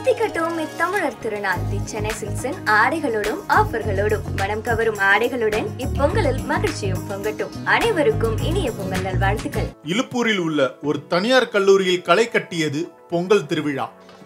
தித்திக்கட்டும் இத்தமிழர் திருநாள் தி சென்னை சில்க்ஸின் ஆடைகளோடும் ஆஃபர்களோடும் மனம் கவரும் ஆடைகளுடன் இப்பொங்கலில் மகிழ்ச்சியும் பொங்கட்டும் அனைவருக்கும் இனிய பொங்கல் நல்வாழ்த்துக்கள் இலுப்பூரில் உள்ள ஒரு தனியார் கல்லூரியில் களை கட்டியது பொங்கல் திருவிழா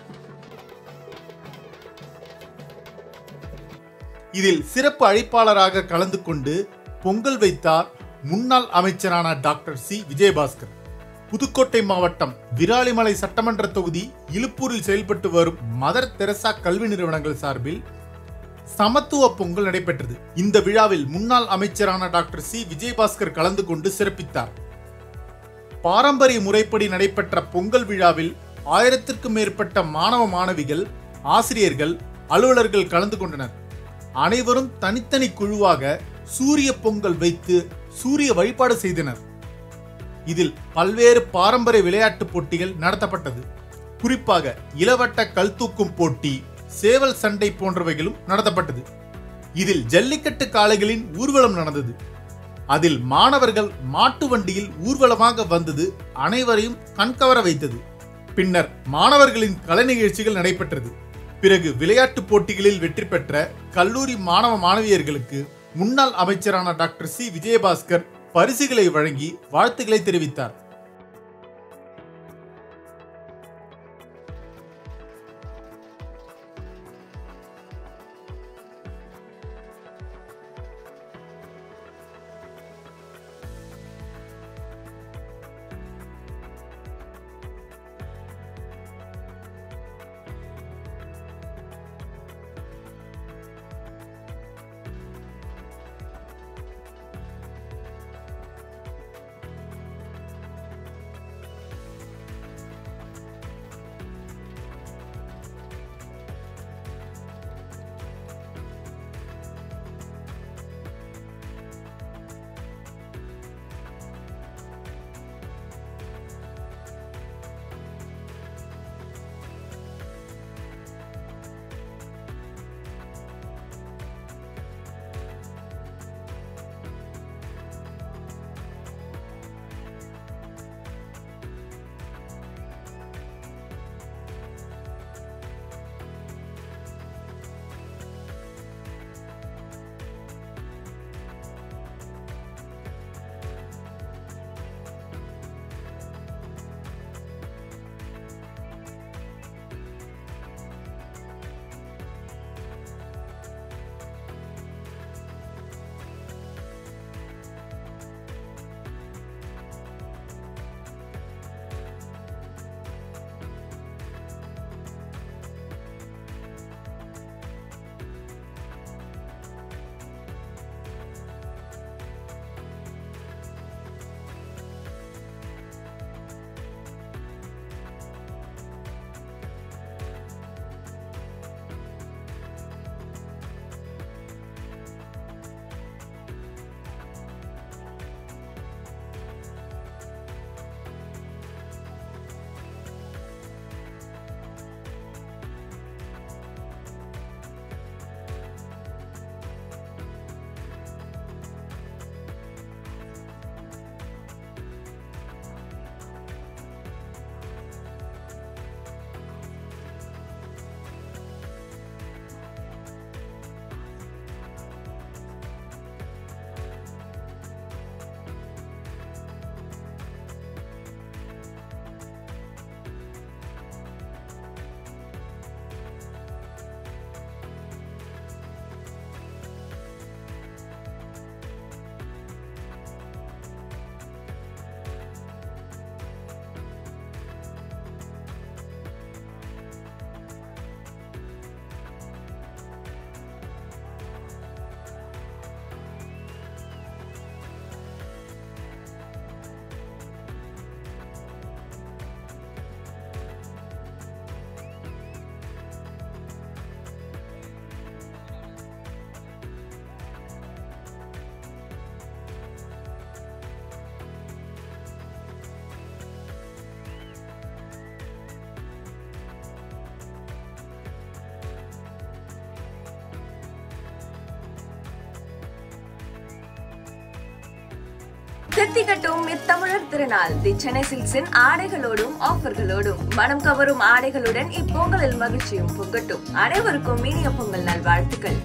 இதில் சிறப்பு அழைப்பாளராக கலந்து கொண்டு பொங்கல் வைத்தார் முன்னாள் அமைச்சரான டாக்டர் சி விஜயபாஸ்கர் புதுக்கோட்டை மாவட்டம் விராலிமலை சட்டமன்ற தொகுதி இலுப்பூரில் செயல்பட்டு வரும் மதர் தெரசா கல்வி நிறுவனங்கள் சார்பில் சமத்துவ பொங்கல் நடைபெற்றது இந்த விழாவில் முன்னாள் அமைச்சரான டாக்டர் சி விஜயபாஸ்கர் கலந்து கொண்டு சிறப்பித்தார் பாரம்பரிய முறைப்படி நடைபெற்ற பொங்கல் விழாவில் ஆயிரத்திற்கும் மேற்பட்ட மாணவ மாணவிகள் ஆசிரியர்கள் அலுவலர்கள் கலந்து கொண்டனர் அனைவரும் தனித்தனி குழுவாக சூரிய பொங்கல் வைத்து சூரிய வழிபாடு செய்தனர் இதில் பல்வேறு பாரம்பரிய விளையாட்டுப் போட்டிகள் நடத்தப்பட்டது குறிப்பாக இளவட்ட கல் தூக்கும் போட்டி சேவல் சண்டை போன்றவைகளும் நடத்தப்பட்டது இதில் ஜல்லிக்கட்டு காளைகளின் ஊர்வலம் நடந்தது அதில் மாணவர்கள் மாட்டு வண்டியில் ஊர்வலமாக வந்தது அனைவரையும் கண்கவர வைத்தது பின்னர் மாணவர்களின் கலை நிகழ்ச்சிகள் நடைபெற்றது பிறகு விளையாட்டுப் போட்டிகளில் வெற்றி பெற்ற கல்லூரி மாணவ மாணவியர்களுக்கு முன்னாள் அமைச்சரான டாக்டர் சி விஜயபாஸ்கர் பரிசுகளை வழங்கி வாழ்த்துக்களை தெரிவித்தார் தித்திக்கட்டும் இத்தமிழர் திருநாள் தி சென்னை சில்க்ஸின் ஆடைகளோடும் ஆஃபர்களோடும் மனம் கவரும் ஆடைகளுடன் இப்பொங்கலில் மகிழ்ச்சியும் பொங்கட்டும் அனைவருக்கும் இனிய பொங்கல் நல்வாழ்த்துக்கள்